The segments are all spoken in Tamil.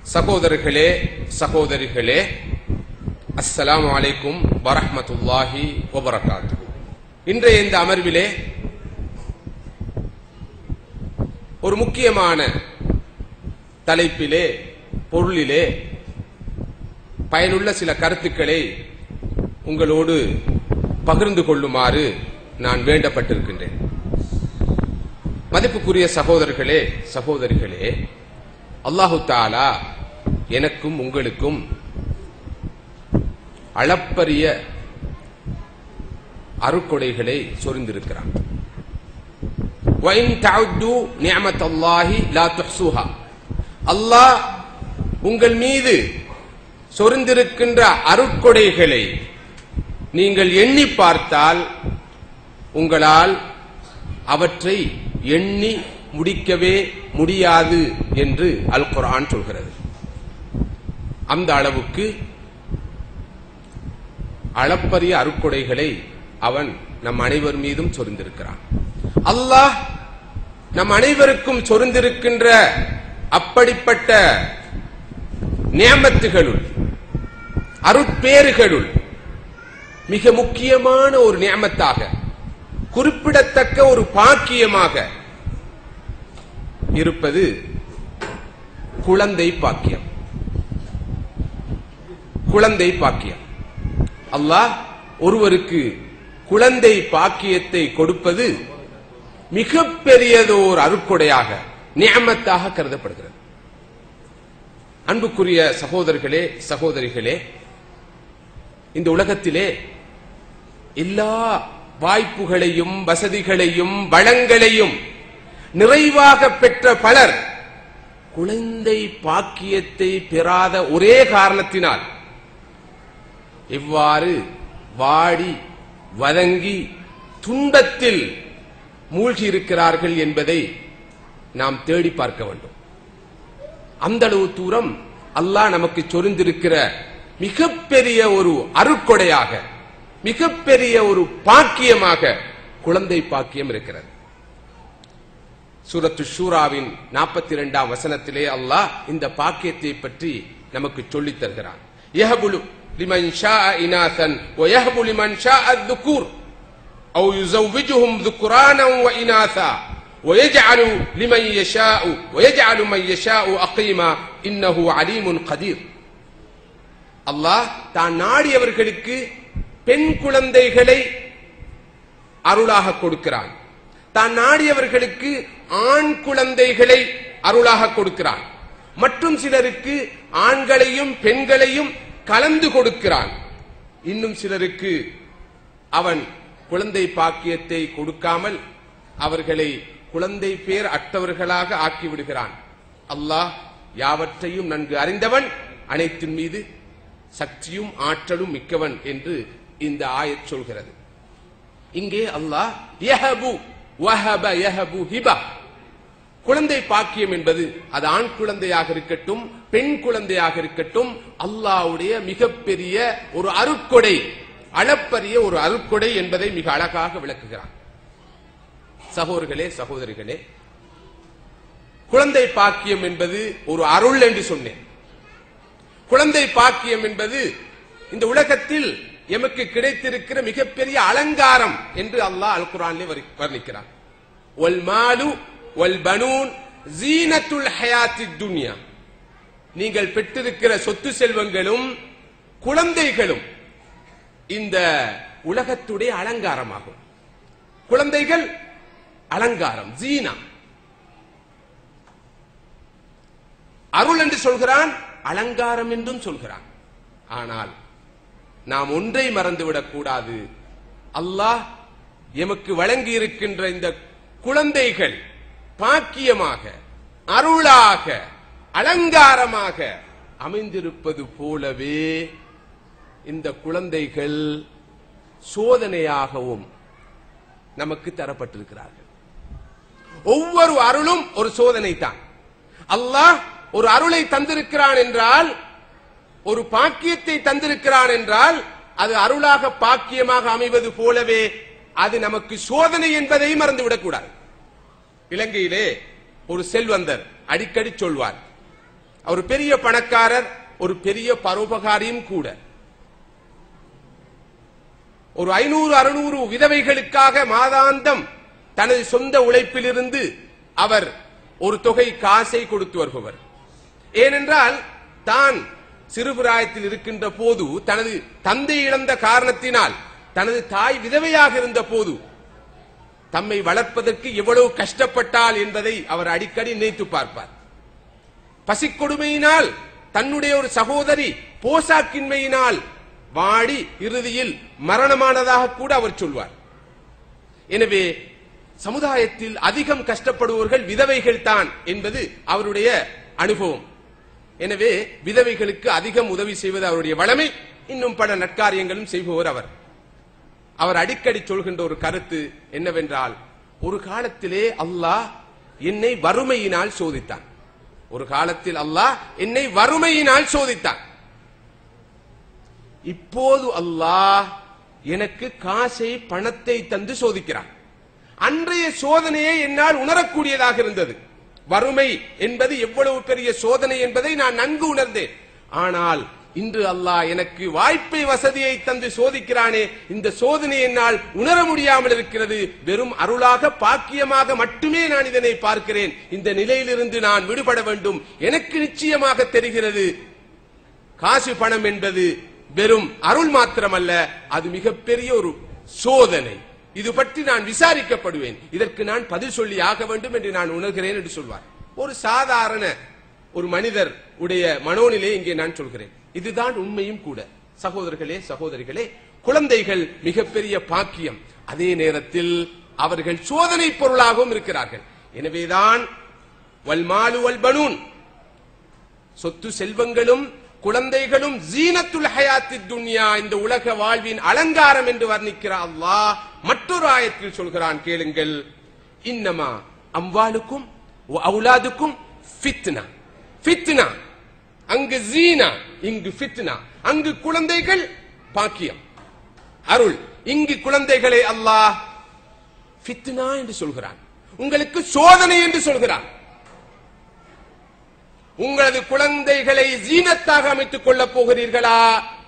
சகோதரர்களே சகோதரிகளே அஸ்ஸலாமு அலைக்கும் வரஹ்மத்துல்லாஹி வபரகாத்து இன்றைய இந்த அமர்விலே ஒரு முக்கியமான தலைப்பிலே பொருளிலே பயனுள்ள சில கருத்துக்களை உங்களோடு பகிர்ந்து கொள்ளுமாறு நான் வேண்டப்பட்டிருக்கின்றேன் மதிப்புக்குரிய சகோதரர்களே சகோதரிகளே அல்லாஹு தாலா எனக்கும் உங்களுக்கும் அளப்பரிய அருக்கொடைகளை சொரிந்திருக்கிறான் وَإِن تَعُدُّوا نِعْمَةَ اللَّهِ لَا تُحْصُوهَا அல்லாஹ் உங்கள் மீது சொரிந்திருக்கின்ற அருட்கொடைகளை நீங்கள் எண்ணி பார்த்தால் உங்களால் அவற்றை எண்ணி முடிக்கவே முடியாது என்று அல் குர்ஆன் சொல்கிறது அந்த அளவுக்கு அளப்பரிய அருட்கொடைகளை அவன் நம் அனைவர் மீதும் சொரிந்திருக்கிறான் அல்லாஹ் நம் அனைவருக்கும் சொரிந்திருக்கின்ற அப்படிப்பட்ட நியமத்துகளுள் அருட்பேறுகளுள் மிக முக்கியமான ஒரு நியமத்தாக குறிப்பிடத்தக்க ஒரு பாக்கியமாக இருப்பது குழந்தை பாக்கியம் குழந்தை பாக்கியம் அல்லாஹ் ஒருவருக்கு குழந்தை பாக்கியத்தை கொடுப்பது மிகப்பெரியதோர் அருட்கொடையாக நியமத்தாக கருதப்படுகிறது அன்புக்குரிய சகோதரர்களே சகோதரிகளே இந்த உலகத்திலே எல்லா வாய்ப்புகளையும் வசதிகளையும் வளங்களையும் நிறைவாக பெற்ற பலர் குழந்தை பாக்கியத்தை பெறாத ஒரே காரணத்தினால் எவ்வாறு வாடி வதங்கி துன்பத்தில் மூழ்கி இருக்கிறார்கள் என்பதை நாம் தேடி பார்க்க வேண்டும் அந்த அளவு தூரம் அல்லாஹ் நமக்கு சொரிந்திருக்கிற மிகப்பெரிய ஒரு அருட்கொடையாக மிகப்பெரிய ஒரு பாக்கியமாக குழந்தை பாக்கியம் இருக்கிறது சூரத்து ஷூராவின் நாற்பத்தி இரண்டாம் வசனத்திலே அல்லாஹ் இந்த பாக்கியத்தை பற்றி நமக்கு சொல்லித் தருகிறான் யஹபுலு லிமன் ஷா இனாசன் வயஹபு லிமன் ஷா الذكور أو يزوجهم ذكرانا وإناثا ويجعل لمن يشاء ويجعل من يشاء أقيما إنه عليم قدير அல்லாஹ் தான் நாடியவர்களுக்கு பெண் குழந்தைகளை அருளாக கொடுக்கிறான் தான் நாடியவர்களுக்கு ஆண் குழந்தைகளை அருளாக கொடுக்கிறான் மற்றும் சிலருக்கு ஆண்களையும் பெண்களையும் கலந்து கொடுக்கிறான் இன்னும் சிலருக்கு அவன் குழந்தை பாக்கியத்தை கொடுக்காமல் அவர்களை குழந்தை பேர் அற்றவர்களாக ஆக்கிவிடுகிறான் அல்லாஹ் யாவற்றையும் நன்கு அறிந்தவன் அனைத்தின் மீது சக்தியும் ஆற்றலும் மிக்கவன் என்று இந்த ஆயத் சொல்கிறது இங்கே அல்லாஹ் யஹபு வஹப யஹபு ஹிபா குழந்தை பாக்கியம் என்பது அது ஆண் குழந்தையாக இருக்கட்டும் பெண் குழந்தையாக இருக்கட்டும் அல்லாஹ்வுடைய மிகப்பெரிய ஒரு அருட்கொடை அளப்பரிய ஒரு அருட்கொடை என்பதை மிக அழகாக விளக்குகிறான் சகோதரர்களே சகோதரிகளே குழந்தை பாக்கியம் என்பது ஒரு அருள் என்று சொன்னேன் குழந்தை பாக்கியம் என்பது இந்த உலகத்தில் எமக்கு கிடைத்திருக்கிற மிகப்பெரிய அலங்காரம் என்று அல்லாஹ் அல் குரானிலே வர்ணிக்கிறான் ஒல் மாலு ஒல் பனூன் ஜீனத்துல் ஹயாத்தி துன்யா நீங்கள் பெற்றிருக்கிற சொத்து செல்வங்களும் குழந்தைகளும் இந்த உலகத்துடைய அலங்காரமாகும் குழந்தைகள் அலங்காரம் ஜீனா அருள் என்று சொல்கிறான் அலங்காரம் என்றும் சொல்கிறான் ஆனால் நாம் ஒன்றை மறந்துவிடக் கூடாது அல்லாஹ் எமக்கு வழங்கி இருக்கின்ற இந்த குழந்தைகள் பாக்கியமாக அருளாக அலங்காரமாக அமைந்திருப்பது போலவே இந்த குழந்தைகள் சோதனையாகவும் நமக்கு தரப்பட்டிருக்கிறார்கள் ஒவ்வொரு அருளும் ஒரு சோதனை தான் அல்லாஹ் ஒரு அருளை தந்திருக்கிறான் என்றால் ஒரு பாக்கியத்தை தந்திருக்கிறான் என்றால் அது அருளாக பாக்கியமாக அமைவது போலவே அது நமக்கு சோதனை என்பதை மறந்துவிடக் கூடாது இலங்கையிலே ஒரு செல்வந்தர் அடிக்கடி சொல்வார் அவர் பெரிய பணக்காரர் ஒரு பெரிய பரோபகாரியும் கூட ஒரு ஐநூறு அறுநூறு விதவைகளுக்காக மாதாந்தம் தனது சொந்த உழைப்பிலிருந்து அவர் ஒரு தொகை காசை கொடுத்து வருபவர் ஏனென்றால் தான் சிறுபிராயத்தில் இருக்கின்ற போது தனது தந்தை இழந்த காரணத்தினால் தனது தாய் விதவையாக இருந்த போது தம்மை வளர்ப்பதற்கு எவ்வளவு கஷ்டப்பட்டால் என்பதை அவர் அடிக்கடி நினைத்து பார்ப்பார் பசிக்கொடுமையினால் தன்னுடைய ஒரு சகோதரி போசாக்கின்மையினால் வாடி இறுதியில் மரணமானதாக கூட அவர் சொல்வார் எனவே சமுதாயத்தில் அதிகம் கஷ்டப்படுபவர்கள் விதவைகள் தான் என்பது அவருடைய அனுபவம் எனவே விதவைகளுக்கு அதிகம் உதவி செய்வது அவருடைய வளமை இன்னும் பல நற்காரியங்களும் செய்பவர் அவர் அவர் அடிக்கடி சொல்கின்ற ஒரு கருத்து என்னவென்றால் ஒரு காலத்திலே அல்லாஹ் என்னை வறுமையினால் சோதித்தான் ஒரு காலத்தில் அல்லாஹ் என்னை வறுமையினால் சோதித்தான் இப்போது அல்லாஹ் எனக்கு காசை பணத்தை தந்து சோதிக்கிறான் அன்றைய சோதனையை என்னால் உணரக்கூடியதாக இருந்தது வறுமை என்பது எவ்வளவு பெரிய சோதனை என்பதை நான் நன்கு உணர்ந்தேன் ஆனால் இன்று அல்லாஹ் எனக்கு வாய்ப்பை வசதியை தந்து சோதிக்கிறானே இந்த சோதனை என்னால் உணர முடியாமல் இருக்கிறது வெறும் அருளாக பாக்கியமாக மட்டுமே நான் இதனை பார்க்கிறேன் இந்த நிலையிலிருந்து நான் விடுபட வேண்டும் எனக்கு நிச்சயமாக தெரிகிறது காசு பணம் என்பது வெறும் அருள் மாத்திரமல்ல அது மிகப்பெரிய ஒரு சோதனை இது பற்றி நான் விசாரிக்கப்படுவேன் இதற்கு நான் பதில் சொல்லி ஆக வேண்டும் என்று நான் உணர்கிறேன் என்று சொல்வார் ஒரு சாதாரண ஒரு மனிதர் உடைய மனோநிலை இங்கே நான் சொல்கிறேன் இதுதான் உண்மையும் கூட சகோதரர்களே சகோதரிகளே குழந்தைகள் மிகப்பெரிய பாக்கியம் அதே நேரத்தில் அவர்கள் சோதனை பொருளாகவும் இருக்கிறார்கள் எனவேதான் வல்மாலு வல்பனூன் சொத்து செல்வங்களும் குழந்தைகளும் ஜீனத்துல் ஹயாத்தி துன்யா இந்த உலக வாழ்வின் அலங்காரம் என்று வர்ணிக்கிற அல்லாஹ் மற்றொரு ஆயத்தில் சொல்கிறான் கேளுங்கள் இன்னமா அம்வாலுக்கும் அவுலாதுக்கும் ஃபித்னா ஃபித்னா அங்கு ஜீனா இங்கு ஃபித்னா அங்கு குழந்தைகள் பாக்கியம் அருள் இங்கு குழந்தைகளை அல்லாஹ் ஃபித்னா என்று சொல்கிறான் உங்களுக்கு சோதனை என்று சொல்கிறான் உங்களது குழந்தைகளை ஜீனத்தாக அமைத்துக் கொள்ளப் போகிறீர்களா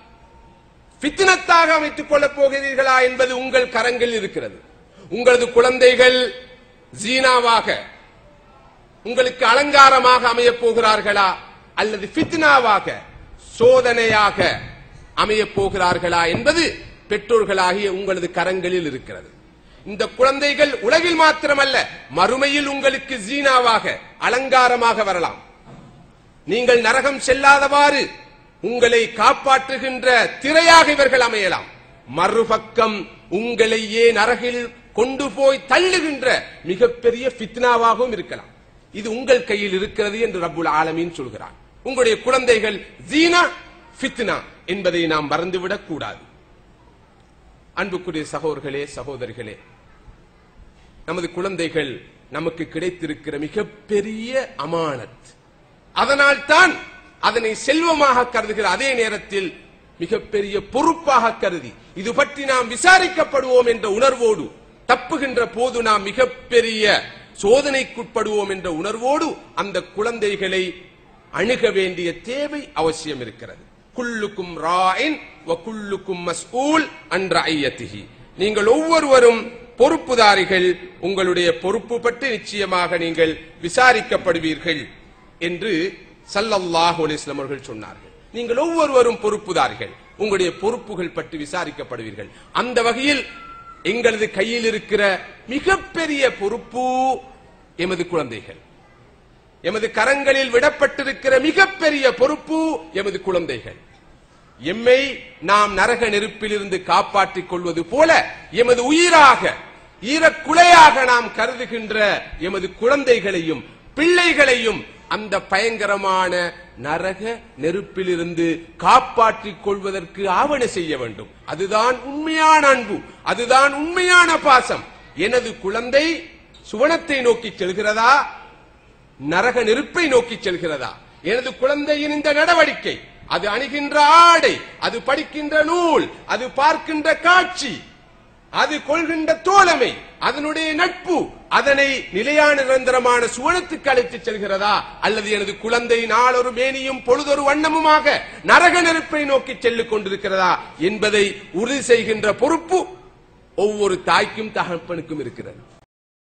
பித்னத்தாக அமைத்துக் கொள்ளப் போகிறீர்களா என்பது உங்கள் கரங்களில் இருக்கிறது உங்களது குழந்தைகள் ஜீனாவாக உங்களுக்கு அலங்காரமாக அமையப் போகிறார்களா அல்லது பித்னாவாக சோதனையாக அமையப் போகிறார்களா என்பது பெற்றோர்களாகிய உங்களது கரங்களில் இருக்கிறது இந்த குழந்தைகள் உலகில் மாத்திரமல்ல மறுமையில் உங்களுக்கு ஜீனாவாக அலங்காரமாக வரலாம் நீங்கள் நரகம் செல்லாதவாறு உங்களை காப்பாற்றுகின்ற திரையாக இவர்கள் அமையலாம் மறுபக்கம் உங்களையே நரகில் கொண்டு போய் தள்ளுகின்ற மிகப்பெரிய ஃபித்னாவாகவும் இருக்கலாம் இது உங்கள் கையில் இருக்கிறது என்று ரப்புல் ஆலமீன் சொல்கிறான் உங்களுடைய குழந்தைகள் ஜீனா ஃபித்னா என்பதை நாம் மறந்துவிடக் கூடாது அன்புக்குரிய சகோதரர்களே சகோதரிகளே நமது குழந்தைகள் நமக்கு கிடைத்திருக்கிற மிகப்பெரிய அமானத் அதனால் தான் அதனை செல்வமாக கருதுகிற அதே நேரத்தில் மிகப்பெரிய பொறுப்பாக கருதி இது பற்றி நாம் விசாரிக்கப்படுவோம் என்ற உணர்வோடு தப்புகின்ற போது நாம் மிகப்பெரிய சோதனைக்குட்படுவோம் என்ற உணர்வோடு அந்த குழந்தைகளை அணுக வேண்டிய தேவை அவசியம் இருக்கிறது குல்லுக்கும் ராயின் வ குல்லுக்கும் மஸ்ஊல் அன்ற ஐயத்திகி நீங்கள் ஒவ்வொருவரும் பொறுப்புதாரிகள் உங்களுடைய பொறுப்பு பற்றி நிச்சயமாக நீங்கள் விசாரிக்கப்படுவீர்கள் என்று சல்லல்லாஹு அலைஹிஸ்ஸலாம் அவர்கள் சொன்னார்கள் நீங்கள் ஒவ்வொருவரும் பொறுப்புதார்கள் உங்களுடைய பொறுப்புகள் பற்றி விசாரிக்கப்படுவீர்கள் அந்த வகையில் எங்களது கையில் இருக்கிற மிகப்பெரிய பொறுப்பு எமது குழந்தைகள் எமது கரங்களில் விடப்பட்டிருக்கிற மிகப்பெரிய பொறுப்பு எமது குழந்தைகள் எம்மை நாம் நரக நெருப்பிலிருந்து காப்பாற்றிக் கொள்வது போல எமது உயிராக ஈரக்குலையாக நாம் கருதுகின்ற எமது குழந்தைகளையும் பிள்ளைகளையும் அந்த பயங்கரமான நரக நெருப்பிலிருந்து காப்பாற்றிக் கொள்வதற்கு ஆவண செய்ய வேண்டும் அதுதான் உண்மையான அன்பு அதுதான் உண்மையான பாசம் எனது குழந்தை சுவனத்தை நோக்கி செல்கிறதா நரக நெருப்பை நோக்கி செல்கிறதா எனது குழந்தையின் இந்த நடவடிக்கை அது அணுகின்ற ஆடை அது படிக்கின்ற நூல் அது பார்க்கின்ற காட்சி அது கொள்கின்ற தோழமை அதனுடைய நட்பு அதனை நிலையான நிரந்தரமான சுவனத்துக்கு அழைத்துச் செல்கிறதா அல்லது எனது குழந்தை நாளொரு மேனியும் பொழுதொரு வண்ணமுமாக நரக நெருப்பை நோக்கி செல்லிக் கொண்டிருக்கிறதா என்பதை உறுதி செய்கின்ற பொறுப்பு ஒவ்வொரு தாய்க்கும் தகப்பனுக்கும் இருக்கிறது